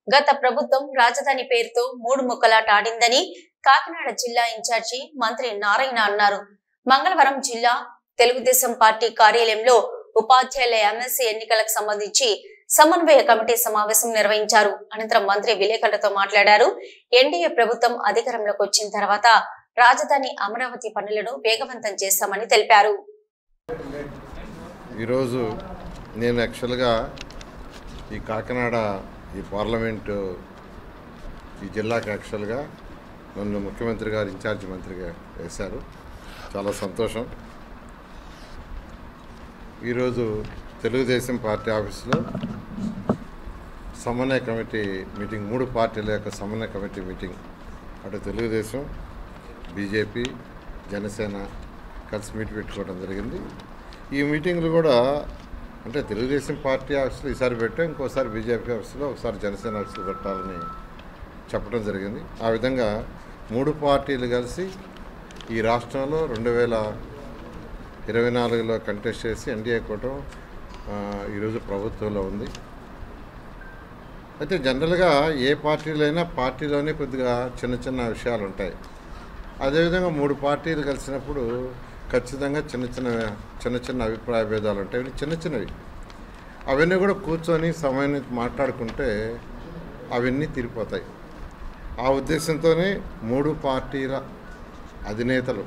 గత ప్రభుత్వం రాజధాని పేరుతో మూడు ముక్కలాట ఆడిందని కాకినాడ జిల్లా ఇన్ఛార్జి మంత్రి నారాయణ అన్నారు మంగళవారం జిల్లా తెలుగుదేశం పార్టీ కార్యాలయంలో ఉపాధ్యాయుల ఎమ్మెల్సీ ఎన్నికలకు సంబంధించి సమన్వయ కమిటీ సమావేశం నిర్వహించారు అనంతరం మంత్రి విలేకరులతో మాట్లాడారు ఎన్డీఏ ప్రభుత్వం అధికారంలోకి వచ్చిన తర్వాత రాజధాని అమరావతి పనులను వేగవంతం చేస్తామని తెలిపారు ఈరోజు నేను యాక్చువల్గా ఈ కాకినాడ ఈ పార్లమెంటు ఈ జిల్లాకి యాక్చువల్గా నన్ను ముఖ్యమంత్రి గారు ఇన్ఛార్జి మంత్రిగా వేశారు చాలా సంతోషం ఈరోజు తెలుగుదేశం పార్టీ ఆఫీసులో సమన్వయ కమిటీ మీటింగ్ మూడు పార్టీల యొక్క సమన్వయ కమిటీ మీటింగ్ అటు తెలుగుదేశం బీజేపీ జనసేన కలిసి మీట్ పెట్టుకోవడం జరిగింది ఈ మీటింగ్లు కూడా అంటే తెలుగుదేశం పార్టీ ఆఫీసులో ఈసారి పెట్టాం ఇంకోసారి బీజేపీ ఆఫీసులో ఒకసారి జనసేన ఆఫీసులో పెట్టాలని చెప్పడం జరిగింది ఆ విధంగా మూడు పార్టీలు కలిసి ఈ రాష్ట్రంలో రెండు వేల ఇరవై నాలుగులో కంటెస్ట్ చేసి ఎన్డీఏ కూటమి ఆ, ఈరోజు ప్రభుత్వంలో ఉంది అయితే జనరల్గా ఏ పార్టీలైనా పార్టీలోనే కొద్దిగా చిన్న చిన్న విషయాలు ఉంటాయి అదేవిధంగా మూడు పార్టీలు కలిసినప్పుడు ఖచ్చితంగా చిన్న చిన్న చిన్న చిన్న అభిప్రాయ భేదాలు ఉంటాయి ఇవి చిన్న చిన్నవి అవన్నీ కూడా కూర్చొని సమయాన్ని మాట్లాడుకుంటే అవన్నీ తీరిపోతాయి ఆ ఉద్దేశంతోనే మూడు పార్టీల అధినేతలు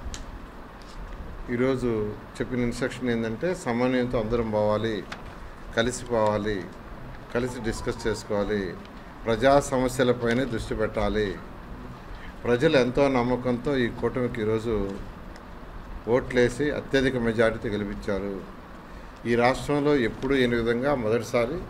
ఈరోజు చెప్పిన ఇన్స్ట్రక్షన్ ఏంటంటే సమన్వయంతో అందరం పోవాలి కలిసిపోవాలి కలిసి డిస్కస్ చేసుకోవాలి ప్రజా సమస్యలపైనే దృష్టి పెట్టాలి ప్రజలు ఎంతో నమ్మకంతో ఈ కూటమికి ఈరోజు ఓట్లేసి అత్యధిక మెజారిటీ గెలిపించారు ఈ రాష్ట్రంలో ఎప్పుడు లేని విధంగా మొదటిసారి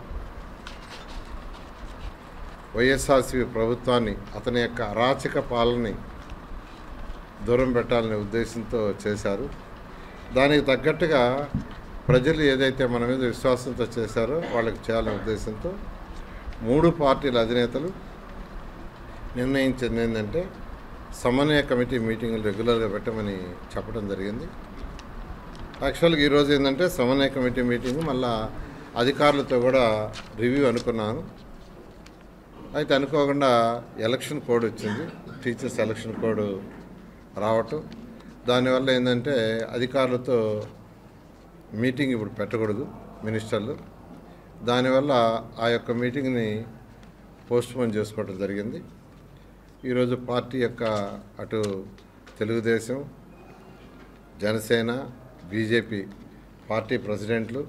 వైఎస్ఆర్సీపీ ప్రభుత్వాన్ని అతని యొక్క అరాచక పాలనని దూరం పెట్టాలనే ఉద్దేశంతో చేశారు దానికి తగ్గట్టుగా ప్రజలు ఏదైతే మన మీద విశ్వాసంతో చేశారో వాళ్ళకి చేయాలనే ఉద్దేశంతో మూడు పార్టీల అధినేతలు నిర్ణయించింది ఏంటంటే సమన్వయ కమిటీ మీటింగులు రెగ్యులర్గా పెట్టమని చెప్పడం జరిగింది యాక్చువల్గా ఈరోజు ఏంటంటే సమన్వయ కమిటీ మీటింగ్ మళ్ళా అధికారులతో కూడా రివ్యూ అనుకున్నాను అయితే అనుకోకుండా ఎలక్షన్ కోడ్ వచ్చింది టీచర్స్ ఎలక్షన్ కోడ్ రావటం దానివల్ల ఏంటంటే అధికారులతో మీటింగ్ ఇప్పుడు పెట్టకూడదు మినిస్టర్లు దానివల్ల ఆ యొక్క మీటింగ్ని పోస్ట్పోన్ చేసుకోవడం జరిగింది ఈరోజు పార్టీ యొక్క అటు తెలుగుదేశం జనసేన బీజేపీ పార్టీ ప్రెసిడెంట్లు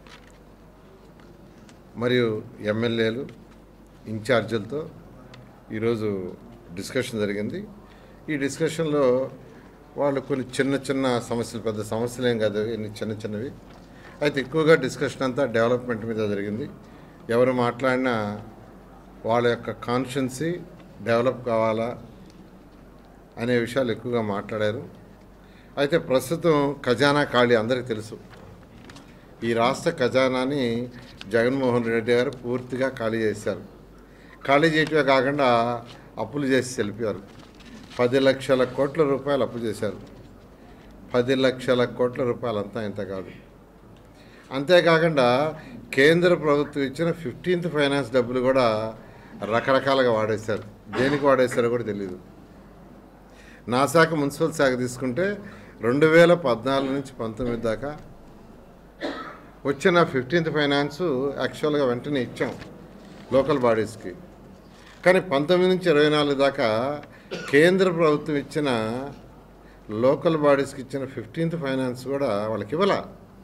మరియు ఎమ్మెల్యేలు ఇన్ఛార్జీలతో ఈరోజు డిస్కషన్ జరిగింది ఈ డిస్కషన్లో వాళ్ళు కొన్ని చిన్న చిన్న సమస్యలు పెద్ద సమస్యలు ఏం కాదు ఇన్ని చిన్న చిన్నవి అయితే ఎక్కువగా డిస్కషన్ అంతా డెవలప్మెంట్ మీద జరిగింది ఎవరు మాట్లాడినా వాళ్ళ యొక్క కాన్షియన్సీ డెవలప్ కావాలా అనే విషయాలు ఎక్కువగా మాట్లాడారు అయితే ప్రస్తుతం ఖజానా ఖాళీ అందరికీ తెలుసు ఈ రాష్ట్ర ఖజానాని జగన్మోహన్ రెడ్డి గారు పూర్తిగా ఖాళీ చేశారు ఖాళీ చేయటమే కాకుండా అప్పులు చేసి వెళ్ళిపోయారు పది లక్షల కోట్ల రూపాయలు అప్పు చేశారు పది లక్షల కోట్ల రూపాయలు అంతా ఇంత కాదు అంతేకాకుండా కేంద్ర ప్రభుత్వం ఇచ్చిన ఫిఫ్టీన్త్ ఫైనాన్స్ డబ్బులు కూడా రకరకాలుగా వాడేశారు దేనికి వాడేశారో కూడా తెలియదు నా శాఖ మున్సిపల్ శాఖ తీసుకుంటే రెండు వేల పద్నాలుగు నుంచి పంతొమ్మిది దాకా వచ్చిన ఫిఫ్టీన్త్ ఫైనాన్స్ యాక్చువల్గా వెంటనే ఇచ్చాం లోకల్ బాడీస్కి కానీ పంతొమ్మిది నుంచి ఇరవై నాలుగు దాకా కేంద్ర ప్రభుత్వం ఇచ్చిన లోకల్ బాడీస్కి ఇచ్చిన ఫిఫ్టీన్త్ ఫైనాన్స్ కూడా వాళ్ళకి ఇవ్వాల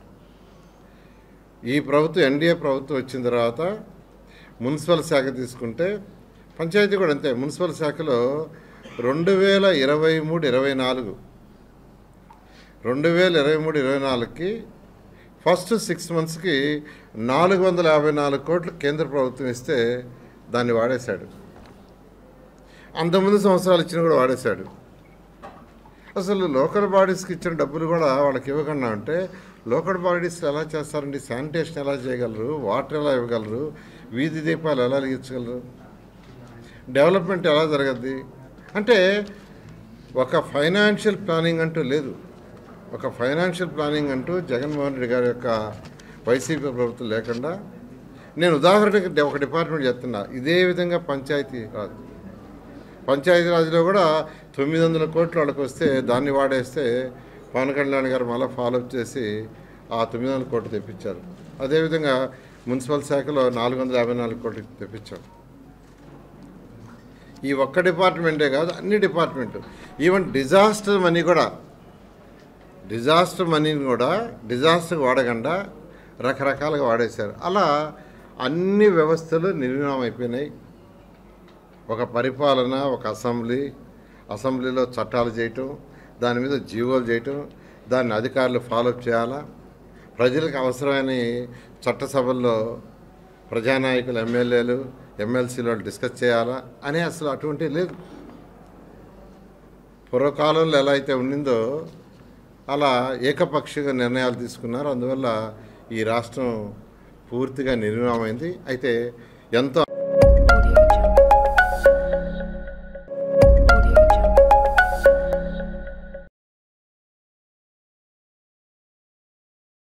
ఈ ప్రభుత్వం ఎన్డీఏ ప్రభుత్వం వచ్చిన తర్వాత మున్సిపల్ శాఖ తీసుకుంటే పంచాయతీ కూడా అంతే మున్సిపల్ శాఖలో రెండు వేల ఇరవై మూడు ఇరవై నాలుగు రెండు వేల ఇరవై మూడు ఇరవై నాలుగుకి ఫస్ట్ సిక్స్ మంత్స్కి నాలుగు వందల యాభై నాలుగు కోట్లు కేంద్ర ప్రభుత్వం ఇస్తే దాన్ని వాడేశాడు అంతకుముందు సంవత్సరాలు ఇచ్చిన కూడా వాడేశాడు అసలు లోకల్ బాడీస్కి ఇచ్చిన డబ్బులు కూడా వాళ్ళకి ఇవ్వకుండా అంటే లోకల్ బాడీస్ ఎలా చేస్తారండి శానిటేషన్ ఎలా చేయగలరు వాటర్ ఎలా ఇవ్వగలరు వీధి దీపాలు ఎలా వెలిగించగలరు డెవలప్మెంట్ ఎలా జరగద్ది అంటే ఒక ఫైనాన్షియల్ ప్లానింగ్ అంటూ లేదు ఒక ఫైనాన్షియల్ ప్లానింగ్ అంటూ జగన్మోహన్ రెడ్డి గారి యొక్క వైసీపీ ప్రభుత్వం లేకుండా నేను ఉదాహరణకి ఒక డిపార్ట్మెంట్ చెప్తున్నా ఇదే విధంగా పంచాయతీ రాజ్ పంచాయతీరాజ్లో కూడా తొమ్మిది వందల కోట్లు వాళ్ళకి వస్తే దాన్ని వాడేస్తే పవన్ కళ్యాణ్ గారు మళ్ళీ ఫాలోఅప్ చేసి ఆ తొమ్మిది వందల కోట్లు తెప్పించారు అదేవిధంగా మున్సిపల్ శాఖలో నాలుగు వందల యాభై నాలుగు కోట్లు తెప్పించాం ఈ ఒక్క డిపార్ట్మెంటే కాదు అన్ని డిపార్ట్మెంట్ ఈవెన్ డిజాస్టర్ మనీ కూడా డిజాస్టర్ మనీని కూడా డిజాస్టర్ వాడకుండా రకరకాలుగా వాడేశారు అలా అన్ని వ్యవస్థలు నిర్వీణం అయిపోయినాయి ఒక పరిపాలన ఒక అసెంబ్లీ అసెంబ్లీలో చట్టాలు చేయటం దాని మీద జీవోలు చేయటం దాన్ని అధికారులు ఫాలోఅప్ చేయాలా ప్రజలకు అవసరమైన చట్టసభల్లో ప్రజానాయకులు ఎమ్మెల్యేలు ఎమ్మెల్సీలు డిస్కస్ చేయాలా అని అసలు అటువంటివి లేదు పూర్వకాలంలో ఎలా అయితే ఉండిందో అలా ఏకపక్షిగా నిర్ణయాలు తీసుకున్నారు అందువల్ల ఈ రాష్ట్రం పూర్తిగా నిర్వీణమైంది అయితే ఎంతో